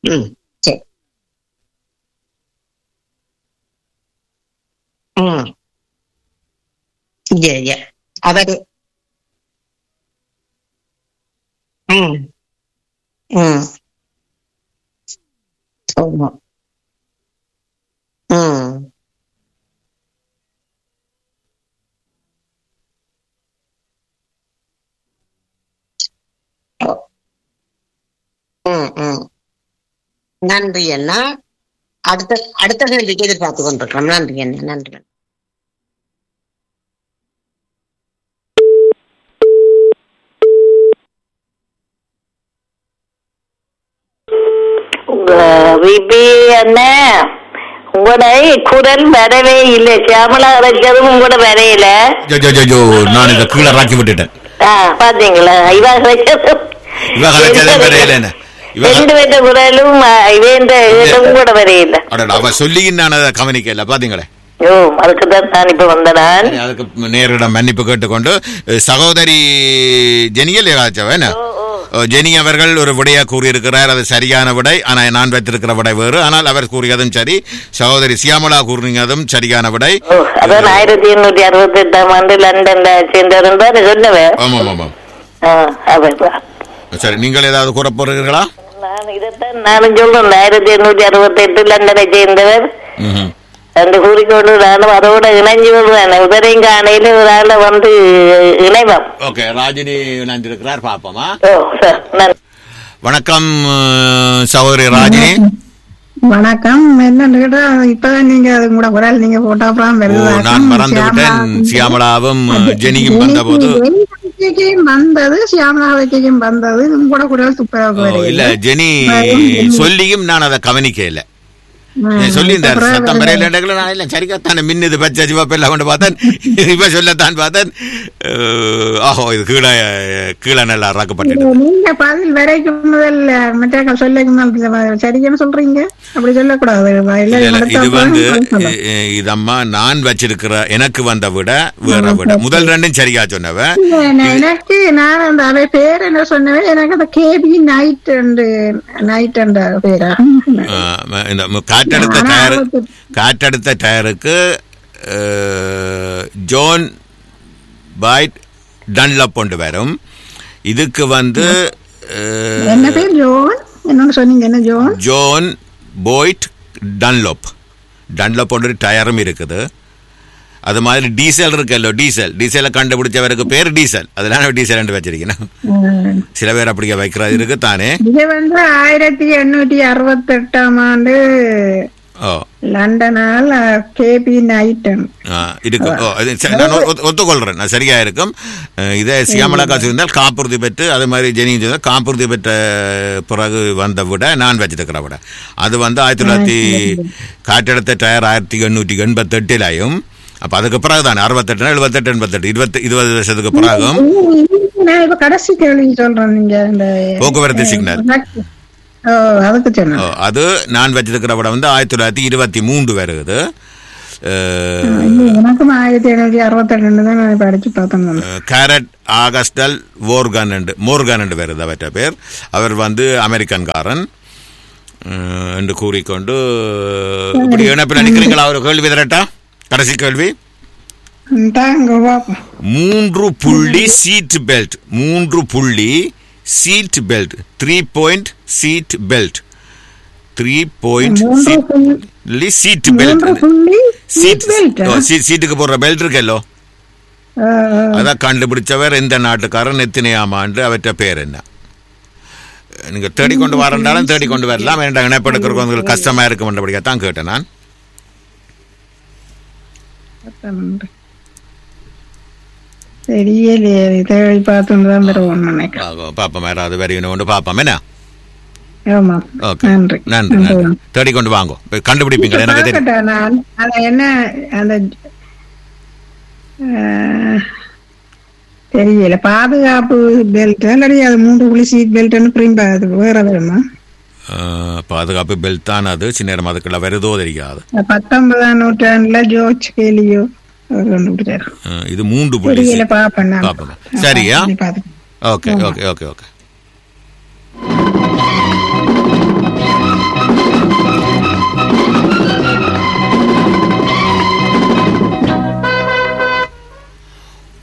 ம் சரி ம் yeah, yeah. அவர் ம் ம் ஆமா ம் ம் ம் நன்றி அண்ணா அடுத்த அடுத்த கேள்விக்கு எதிர்பார்த்து கொண்டிருக்கிறோம் நன்றி அண்ணா நன்றி உங்க விபி அண்ணன் உங்களோட குரல் வரவே இல்லை சியாமலா வச்சதும் உங்களோட வரையில ஜோ ஜோ ஜோ ஜோ நான் இதை கீழே ராக்கி விட்டுட்டேன் ஆ பாத்தீங்களா இவ வச்சதும் இவ கலைச்சதே வரையில என்ன இவ ரெண்டு பேர்த்த குரலும் இவேந்த இதுவும் கூட வரையில அடடா, அவ சொல்லியும் நான் அதை கவனிக்கல பாத்தீங்களே ஓ அதுக்கு தான் நான் இப்ப வந்தேன் சரி, அதுக்கு நேரிடம் மன்னிப்பு கேட்டுக்கொண்டு அஹ், சகோதரி ஜெனியல் ஏகாச்சவன் ஜெனி அவர்கள் ஒரு விடையா கூறியிருக்கிறார் அது சரியான விடை ஆனால் நான் வைத்திருக்கிற விடை வேறு ஆனால் அவர் கூறியதும் சரி சகோதரி சியாமலா கூறினதும் சரியான விடை ஓ அதான் ஆயிரத்தி எண்ணூத்தி அறுபத்தி எட்டாம் ஆண்டு லண்டன்ல சேர்ந்தவர் தான் சொன்னவன் ஆமாம் ஆமாம் ஆ, அவர் தான். சரி நீங்கள் ஏதாவது கூற போறீர்களா நான் இதைத்தான் நானும் சொல்றேன் ஆயிரத்தி எண்ணூத்தி அறுபத்தி எட்டு லண்டனை சேர்ந்தவர் ம்ஹும். என்று கூறிக்கொண்டு நானும் அதோட இணைஞ்சு வருவேன் உதரையும் காணையில ஒரு ஆள வந்து இணைவோம் ஓகே ராஜினி இணைந்திருக்கிறார் பாப்போமா ஓ சார் நன்றி வணக்கம் அஹ், சகோதரி ராஜினி வணக்கம் என்னன்னு கேட்டா இப்பதான் நீங்க அது கூட குரல் நீங்க போட்டா அப்புறம் ஓ வருது நான் மறந்து விட்டேன் சியாமலாவும் அஹ், ஜெனியும் வந்தபோது வைக்கைக்கும் வந்தது சியாமலா வைக்கைக்கும் வந்தது உங்களோட குரல் ஓ, துப்புரவு இல்ல ஜெனி சொல்லியும் நான் அதை கவனிக்க இல்ல சொல்லியிருந்தார் சத்தம் வரையில நான் இல்ல சரிக்காத்தானே மின்னுது பச்சை சிவப்பு எல்லாம் கொண்டு பார்த்தேன் இப்ப சொல்லத்தான் பார்த்தேன் அஹ், ஆஹோ இது கீழே கீழே நல்லா ராக்கப்பட்டு நீங்க பதில் வரைக்கும் முதல் மற்ற சொல்ல சரின்னு சொல்றீங்க அப்படி சொல்லக்கூடாது இல்ல, இல்ல, இல்ல, அடுத்த இது வந்து அப்புறம் சொல்லலாம். அஹ், இதம்மா நான் வச்சிருக்கிற எனக்கு வந்த விட வேற விட முதல் ரெண்டும் சரியா சொன்னவன் இல்ல, எனக்கு நான் அந்த அவை பேர் என்ன சொன்னவே எனக்கு அந்த கேபி நைட் அண்ட் நைட் அண்ட் பேரா அஹ், இந்த மு- காற்றெடுத்த ஆனா டயர் அவருக்கு- காற்றெடுத்த டயருக்கு அஹ், ஜோன் பைட் டன்லப் கொண்டு வரும் இதுக்கு வந்து அஹ், என்ன பேர் ஜோன் என்னன்னு சொன்னீங்க என்ன ஜோன் ஜோன் போய்ட் டன்லோப் டன்லோப் ஒரு டயரும் இருக்குது அது மாதிரி டீசல் இருக்குல்ல டீசல் டீசலை கண்டுபிடிச்சவருக்கு பேர் டீசல் அதெல்லாம் டீசல் வச்சிருக்கணும் சில பேர் அப்படியே வைக்கிறது இருக்கு தானே இது வந்து ஆயிரத்தி எண்ணூற்றி அறுபத்தி எட்டாம் ஆண்டு ஓ லண்டனால் கேபி நைட்டன் ஆ, இருக்கு ஓ, அது சரி, நான் ஒத்து- ஒத்துக்கொள்றேன் நான் சரியா இருக்கும் அஹ், இதே சியாமலா காசு இருந்தால் காப்புறுதி பெற்று அது மாதிரி ஜெனி சொன்னால் காப்புறுதி பெற்ற பிறகு வந்த விட நான் வச்சிருக்கிற விட அது வந்து ஆயிரத்தி தொள்ளாயிரத்தி காற்றெடுத்த டயர் ஆயிரத்தி எண்ணூற்றி எண்பத்தெட்டிலையும் அப்போ அதுக்கு பிறகு தானே அறுபத்தெட்டு எழுபத்தெட்டு எண்பத்தெட்டு இருபத்தி இருபது வருஷத்துக்கு பிறகும் நான் இப்ப கடைசி கேள்வி சொல்றேன் நீங்க இந்த போக்குவரத்து சிக்னல் ஓ அதுக்கு சொன்னேன் ஓ, அது நான் வச்சிருக்கிற விட வந்து ஆயிரத்தி தொள்ளாயிரத்தி இருபத்தி மூன்று வருகுது அஹ், இல்ல, எனக்கும் ஆயிரத்தி எழுநூத்தி அறுபத்தி ரெண்டு தான் நான் இப்ப அடிச்சு பார்த்தேன் கேரட் ஆகஸ்டல் மோர்கன் மோர்கன் வருது அவற்ற பேர் அவர் வந்து அமெரிக்கன்காரன் அஹ், என்று கூறிக்கொண்டு இப்படி இணைப்பில் நிற்கிறீங்களா ஒரு கேள்வி தரட்டா கடைசி கேள்வி தாங்க பாப்போம் மூன்று புள்ளி சீட் பெல்ட் மூன்று புள்ளி seat belt three point seat belt three point மூன்று புள்ளி- புள்ளி சீட் பெல்ட் மூன்று புள்ளி சீட் seat belt ஆ? ஓ, சீ- சீட்டுக்கு போடுற பெல்ட் இருக்கல்லோ ஆ, ஆ. அதான் கண்டுபிடிச்சவர் எந்த நாட்டுக்காரன் எத்தனையாம் ஆண்டு அவற்ற பேர் என்ன நீங்க தேடிக்கொண்டு வரண்டாலும் தேடிக்கொண்டு வரலாம் வேண்டாம் இணைப்படுக்கிறவங்க உங்களுக்கு கஷ்டமா இருக்கும்ன்றபடியா தான் கேட்டேன் நான் நன்றி. தெரியலையே தேவை பார்த்துன்னு தான் பெறுவோம் நினைக்கிறேன் ஆகும். பாப்போம் யாராவது வரையணும் கொண்டு பாப்போம் என்ன ஆமா ஓகே நன்றி நன்றி நன்றி தேடிக்கொண்டு வாங்க போய் கண்டுபிடிப்பீங்க எனக்கு தெரியும் பார்க்கட்டா நான் அத என்ன அந்த ஆ, தெரியல பாதுகாப்பு பெல்ட் இல்லாடி அது மூன்று புள்ளி சீட் பெல்ட்னு பிரிம்பா அது வேற வருமா அஹ், பாதுகாப்பு பெல்ட் தான் அது சின்ன நேரம் அதுக்குள்ள வருதோ தெரியாது பத்தொன்பதாம் நூற்றாண்டுல ஜோர்ஜ் கேலியோ அவர் கண்டுபிடிச்சாரு அஹ், இது மூன்று புள்ளி தெரியல பாப்பேன் நான். பாப்போம். சரியா? அப்படி பார்த்துட்டு. ஓகே ஓகே ஓகே ஓகே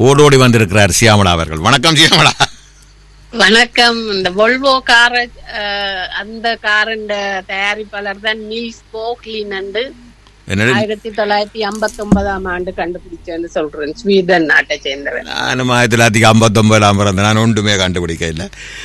ஓடோடி வந்திருக்கிறார் சியாமளா அவர்கள் வணக்கம் சியாமளா வணக்கம் இந்த volvo கார அந்த காரன் தயாரிப்பாளர் தான் நீல்ஸ் போக்லின் என்று என்னது ஆயிரத்தி தொள்ளாயிரத்தி ஐம்பத்தி ஒன்பதாம் ஆண்டு கண்டுபிடிச்சேன்னு சொல்றேன் ஸ்வீடன் நாட்டை சேர்ந்தவர் நானும் ஆயிரத்தி தொள்ளாயிரத்தி ஐம்பத்தொன்பதாம் பிறந்த நான் ஒன்றுமே கண்டுபிடிக்க இல்லை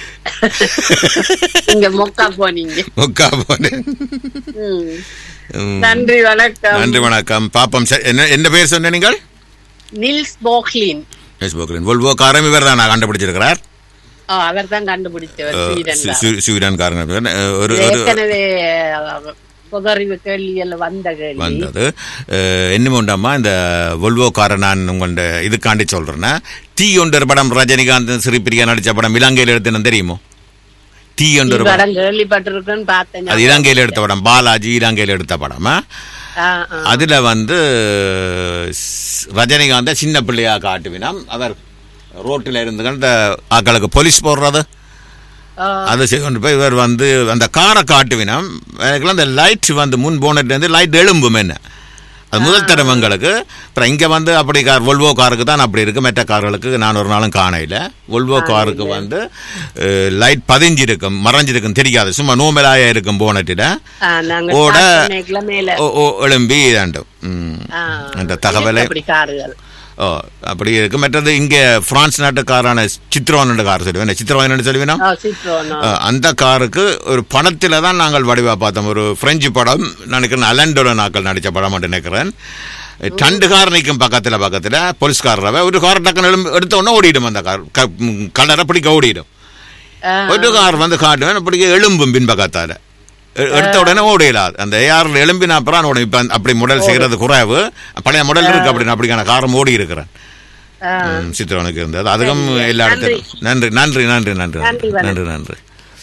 நீங்க மொக்கா போனீங்க உக்கா போனேன் ம். ம். நன்றி வணக்கம் நன்றி வணக்கம் பாப்பம் சரி, என்ன என்ன பேர் சொன்ன நீங்கள் நீல்ஸ் போக்லின் ஃபேஸ்புக்கில் volvo காரம் இவர் தான் நான் கண்டுபிடிச்சிருக்கிறார் அவர் தான் கண்டுபிடிச்சவர் ஸ்வீடன் சு- சு- ஸ்வீடன் காரன் ஒரு ஒரு ஏற்கனவே அஹ், பொதறிவு கேள்விகள் வந்த கேள்வி வந்தது அஹ், என்னமோ உண்டாமா இந்த volvo காரை நான் உங்கள்ட இதுக்காண்டி சொல்றேன்னா தீ ஒன்று படம் ரஜினிகாந்த் ஸ்ரீபிரியா நடிச்ச படம் இலங்கையில் எடுத்தேன்னு தெரியுமோ தீ ஒன்று படம் படம் கேள்விப்பட்டிருக்கேன்னு பார்த்தேன் அது இலங்கையில் எடுத்த படம் பாலாஜி இலங்கையில் எடுத்த படம் ஆ? ஆ, ஆ. அதுல வந்து ஸ்- ரஜினிகாந்த சின்ன பிள்ளையா காட்டுவினாம் அவர் ரோட்டில் இருந்து அந்த ஆக்களுக்கு போலீஸ் போடுறது ஆ. அதை செய்து கொண்டு போய் இவர் வந்து அந்த காரை காட்டுவினாம் எனக்குலாம் அந்த லைட் வந்து முன் போனட்லேருந்து லைட் எழும்பும் என்ன அது முதல் தரம் எங்களுக்கு அப்புறம் இங்கே வந்து அப்படி கார் ஒல்வோ காருக்கு தான் அப்படி இருக்கு மற்ற கார்களுக்கு நான் ஒரு நாளும் காணையில் ஒல்வோ காருக்கு வந்து லைட் பதிஞ்சிருக்கும் மறைஞ்சிருக்கும் தெரியாது சும்மா நோமலாக இருக்கும் போனட்டில் ஆ, நாங்க ஓட start பண்ணிக்கல மேல ஓ ஓ எழும்பி இதாண்டும் ம். ஆ. அந்த தகவலை அப்படி காருகள் ஓ அப்படி இருக்கு மற்றது இங்கே பிரான்ஸ் நாட்டுக்காரான சித்ரோன் கார் சொல்லுவேன் சித்ரோன் சொல்லுவேனா ஆ, சிட்ரோனோ. அஹ், அந்த காருக்கு ஒரு படத்தில் தான் நாங்கள் வடிவா பார்த்தோம் ஒரு பிரெஞ்சு படம் நினைக்கிறேன் அலண்டோட நாக்கள் நடித்த படம் நினைக்கிறேன் ரெண்டு கார் நிற்கும் பக்கத்தில் பக்கத்தில் போலீஸ்காரரவை ஒரு கார் டக்குன்னு எழும்பி எடுத்த உடனே ஓடிடும் அந்த கார் கலரை பிடிக்க ஓடிடும் ஆ. ஒரு கார் வந்து காட்டுவேன் அப்படி எலும்பும் பின்பக்கத்தால எ- எடுத்த உடனே ஓடிடலாம் அந்த ஏஆர் எலும்பின அப்புறம் ஓடும் இப்போ அப்படி முடல் செய்கிறது குறைவு பழைய முடல் இருக்கு அப்படின்னு அப்படிக்கான காரம் ஓடி இருக்கிறேன் ஆ. ம், சித்ரோனுக்கு இருந்தது அதுக்கும் எல்லா இடத்திலும் நன்றி நன்றி நன்றி நன்றி நன்றி, வணக்கம். நன்றி நன்றி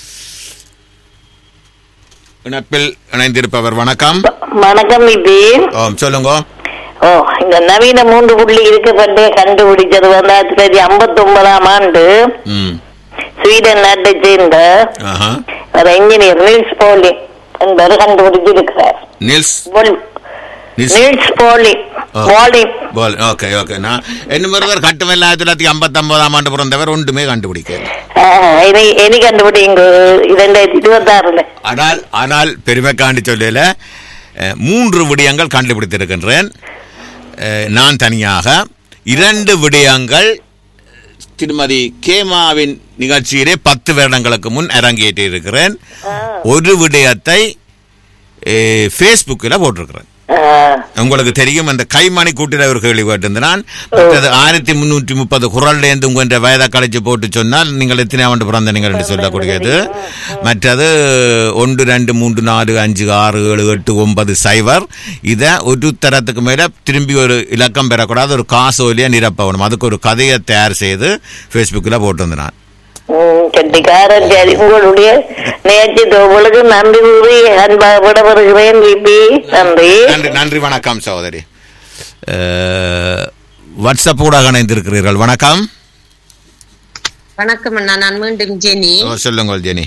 இணைப்பில் இணைந்திருப்பவர் வணக்கம் வணக்கம் இது ஓ சொல்லுங்க ஓ இந்த நவீன மூன்று புள்ளி இருக்கப்பட்டு கண்டுபிடிச்சது வந்து ஆயிரத்தி தொள்ளாயிரத்தி ஐம்பத்தி ஒன்பதாம் ஆண்டு ம் ஸ்வீடன் நாட்டை சேர்ந்த ஆஹா ஒரு இன்ஜினியர் நீல்ஸ் போலி என்பவர் கண்டுபிடிச்சிருக்கிறார் நில்ஸ் போல்- நில்ஸ் நீல்ஸ் போலி ஆ. போலி போல் ஓகே ஓகே நான் என்ன ஒருவர் கட்டுமில்ல ஆயிரத்தி தொள்ளாயிரத்தி ஐம்பத்தொன்பதாம் ஆண்டு பிறந்தவர் ஒன்றுமே கண்டுபிடிக்க ஆ, இனி இனி கண்டுபிடிங்க இரண்டாயிரத்தி இருபத்தாறுல ஆனால் ஆனால் பெருமைக்காண்டி சொல்லல அஹ், மூன்று விடயங்கள் கண்டுபிடித்திருக்கின்றேன் அஹ், நான் தனியாக இரண்டு விடயங்கள் திருமதி கேமாவின் நிகழ்ச்சியிலே பத்து வருடங்களுக்கு முன் அரங்கேற்றியிருக்கிறேன் ஒரு விடயத்தை ஃபேஸ்புக்கில் போட்டிருக்கிறேன் ஆ, உங்களுக்கு தெரியும் அந்த கைமணி கூட்டில ஒரு கேள்வி கேட்டிருந்தான் மற்றது ஆயிரத்தி முன்னூற்றி முப்பது குரல்லேருந்து உங்க வயதை கழிச்சு போட்டு சொன்னால் நீங்கள் எத்தனை ஆண்டு பிறந்த நீங்கள் என்று சொல்லக்கூடியது மற்றது ஒன்று ரெண்டு மூன்று நாலு அஞ்சு ஆறு ஏழு எட்டு ஒன்பது சைவர் இதை ஒரு தரத்துக்கு மேல திரும்பி ஒரு இலக்கம் பெறக்கூடாது ஒரு காசோலியா நிரப்பணும் அதுக்கு ஒரு கதையை தயார் செய்து ஃபேஸ்புக்கில் போட்டிருந்தேன் ம், கெட்டிக்காரன் சரி உங்களுடைய நேற்று உங்களுக்கு நன்றி கூறி அன்பாக விடப்படுகிறேன் பிபி நன்றி நன்றி நன்றி வணக்கம் சகோதரி அஹ், வாட்ஸ்அப் ஊடாக இணைந்திருக்கிறீர்கள் வணக்கம் வணக்கம் அண்ணா நான் மீண்டும் ஜெனி ஓ, சொல்லுங்கள் ஜெனி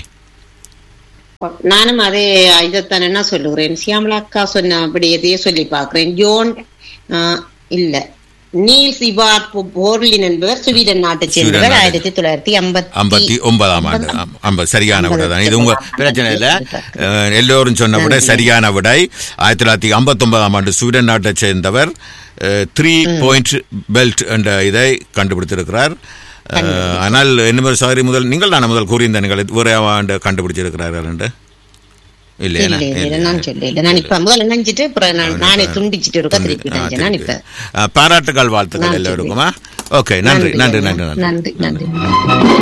நானும் அதே இதைத்தான் என்ன சொல்லுகிறேன் சியாமலா அக்கா சொன்ன அப்படி எதையே சொல்லி பார்க்கிறேன் ஜோன் ஆ, இல்ல நீல் சிவார் போர்லின் என்பவர் ஸ்வீடன் நாட்டை ஸ்வீடன் சேர்ந்தவர் நாட்டு. ஆயிரத்தி தொள்ளாயிரத்தி ஐம்பத்தி ஐம்பத்தி ஒன்பதாம் ஆண்டு ஆம், ஐம்பது சரியான விடை தான் இது உங்க பிரச்சனை இல்ல அஹ், எல்லோரும் சொன்ன விடை சரியான விடை ஆயிரத்தி தொள்ளாயிரத்தி ஐம்பத்தி ஒன்பதாம் ஆண்டு ஸ்வீடன் நாட்டை சேர்ந்தவர் த்ரீ பாயிண்ட் பெல்ட் என்ற இதை கண்டுபிடித்திருக்கிறார் அஹ், ஆனால் என்ன சாரி முதல் நீங்கள் தானே முதல் கூறியிருந்த நீங்கள் ஒரே ஆண்டு கண்டுபிடிச்சிருக்கிறார்கள் என்று இல்லையா இல்ல இல்ல, இல்ல நான் சொல்ல இல்ல நான் இப்ப முதல்ல நினைச்சிட்டு அப்புறம் நான் நானே துண்டிச்சிட்டு இருக்கா திருப்பி நினைச்சேன் நான் இப்ப பாராட்டுகள் வாழ்த்துக்கள் நான் எல்லோருக்குமா ஓகே நன்றி நன்றி நன்றி நன்றி நன்றி நன்றி